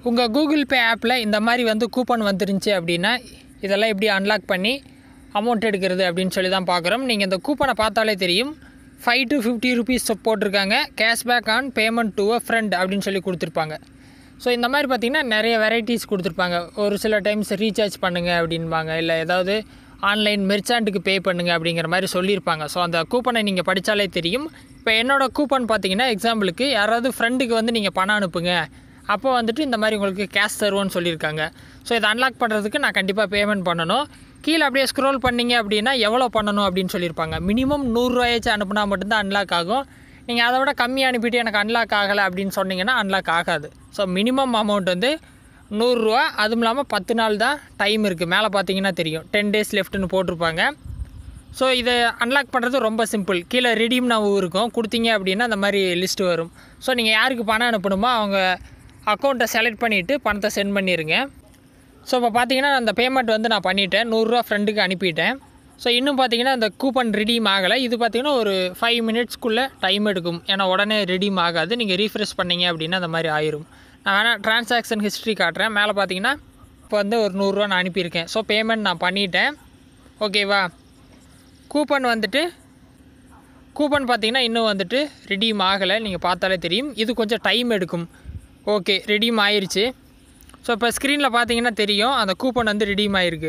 உங்கள் Google Pay ஆப்பில் இந்த மாதிரி வந்து கூப்பன் வந்துருந்துச்சு அப்படின்னா இதெல்லாம் எப்படி அன்லாக் பண்ணி அமௌண்ட் எடுக்கிறது அப்படின்னு சொல்லி தான் பார்க்குறோம் நீங்கள் இந்த கூப்பனை பார்த்தாலே தெரியும் ஃபைவ் டு ஃபிஃப்டி ருபீஸ் போட்டிருக்காங்க cashback on payment to a friend அப்படின்னு சொல்லி கொடுத்துருப்பாங்க ஸோ இந்த மாதிரி பார்த்திங்கன்னா நிறைய வெரைட்டிஸ் கொடுத்துருப்பாங்க ஒரு சில டைம்ஸ் ரீசார்ஜ் பண்ணுங்கள் அப்படின்பாங்க இல்லை ஏதாவது ஆன்லைன் மெர்ச்சாண்ட்டுக்கு பே பண்ணுங்க அப்படிங்கிற மாதிரி சொல்லியிருப்பாங்க ஸோ அந்த கூப்பனை நீங்கள் படித்தாலே தெரியும் இப்போ என்னோடய கூப்பன் பார்த்தீங்கன்னா எக்ஸாம்பிளுக்கு யாராவது ஃப்ரெண்டுக்கு வந்து நீங்கள் பணம் அனுப்புங்க அப்போ வந்துட்டு இந்த மாதிரி உங்களுக்கு கேஷ் தருவோன்னு சொல்லியிருக்காங்க ஸோ இதை அன்லாக் பண்ணுறதுக்கு நான் கண்டிப்பாக பேமெண்ட் பண்ணணும் கீழே அப்படியே ஸ்க்ரோல் பண்ணீங்க அப்படின்னா எவ்வளோ பண்ணணும் அப்படின்னு சொல்லியிருப்பாங்க மினிமம் நூறுரூவாயாச்சும் அனுப்புனா மட்டும்தான் அன்லாக் ஆகும் நீங்கள் அதை விட கம்மி அனுப்பிட்டு எனக்கு அன்லாக் ஆகலை அப்படின்னு சொன்னீங்கன்னா அன்லாக் ஆகாது ஸோ மினிமம் அமௌண்ட் வந்து நூறுரூவா அதுவும் இல்லாமல் பத்து நாள் தான் டைம் இருக்குது மேலே பார்த்தீங்கன்னா தெரியும் டென் டேஸ் லெஃப்ட்னு போட்டிருப்பாங்க ஸோ இதை அன்லாக் பண்ணுறது ரொம்ப சிம்பிள் கீழே ரெடீம் நவ் இருக்கும் கொடுத்தீங்க அப்படின்னா அந்த மாதிரி லிஸ்ட்டு வரும் ஸோ நீங்கள் யாருக்கு பணம் அனுப்பணுமோ அவங்க அக்கௌண்ட்டை செலக்ட் பண்ணிவிட்டு பணத்தை சென்ட் பண்ணிடுங்க ஸோ இப்போ பார்த்தீங்கன்னா அந்த பேமெண்ட் வந்து நான் பண்ணிட்டேன் நூறுரூவா ஃப்ரெண்டுக்கு அனுப்பிட்டேன் ஸோ இன்னும் பார்த்தீங்கன்னா அந்த கூப்பன் ரெடீம் ஆகலை இது பார்த்தீங்கன்னா ஒரு ஃபைவ் மினிட்ஸ்க்குள்ளே டைம் எடுக்கும் ஏன்னா உடனே ரெடீம் ஆகாது நீங்கள் ரீஃப்ரெஷ் பண்ணீங்க அப்படின்னா அந்த மாதிரி ஆயிரும் நான் வேணால் ட்ரான்சாக்ஷன் ஹிஸ்ட்ரி காட்டுறேன் மேலே பார்த்தீங்கன்னா இப்போ வந்து ஒரு நூறுரூவா நான் அனுப்பியிருக்கேன் ஸோ பேமெண்ட் நான் பண்ணிட்டேன் ஓகேவா கூப்பன் வந்துட்டு கூப்பன் பார்த்தீங்கன்னா இன்னும் வந்துட்டு ரெடீம் ஆகலை நீங்கள் பார்த்தாலே தெரியும் இது கொஞ்சம் டைம் எடுக்கும் ஓகே ரெடீம் ஆயிருச்சு ஸோ இப்போ ஸ்க்ரீனில் பார்த்தீங்கன்னா தெரியும் அந்த கூப்பன் வந்து ரெடீம் ஆகிருக்கு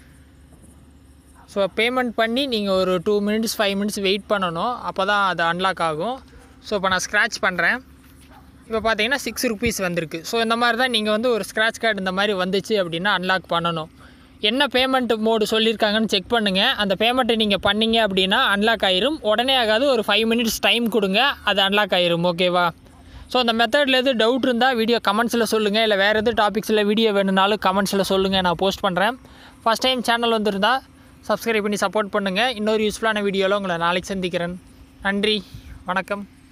ஸோ பேமெண்ட் பண்ணி நீங்கள் ஒரு two minutes five minutes wait பண்ணணும் அப்போ தான் அது அன்லாக் ஆகும் ஸோ இப்போ நான் ஸ்க்ராட்ச் பண்ணுறேன் இப்போ பார்த்தீங்கன்னா சிக்ஸ் ருபீஸ் வந்திருக்கு ஸோ இந்த மாதிரி தான் நீங்கள் வந்து ஒரு ஸ்க்ராட்ச் கார்டு இந்த மாதிரி வந்துச்சு அப்படின்னா அன்லாக் பண்ணணும் என்ன பேமெண்ட் மோடு சொல்லியிருக்காங்கன்னு செக் பண்ணுங்கள் அந்த பேமெண்ட்டை நீங்கள் பண்ணீங்க அப்படின்னா அன்லாக் ஆயிரும் உடனே ஆகாது ஒரு ஃபைவ் மினிட்ஸ் டைம் கொடுங்க அது அன்லாக் ஆயிரும் ஓகேவா ஸோ அந்த மெத்தடில் எது டவுட் இருந்தால் வீடியோ கமெண்ட்ஸில் சொல்லுங்கள் இல்லை வேறு எது டாபிக்ஸில் வீடியோ வேணும்னாலும் கமெண்ட்ஸில் சொல்லுங்கள் நான் போஸ்ட் பண்ணுறேன் ஃபஸ்ட் டைம் சேனல் வந்திருந்தா சப்ஸ்கிரைப் பண்ணி சப்போர்ட் பண்ணுங்கள் இன்னொரு யூஸ்ஃபுல்லான வீடியோவில் உங்களை நாளைக்கு சந்திக்கிறேன் நன்றி வணக்கம்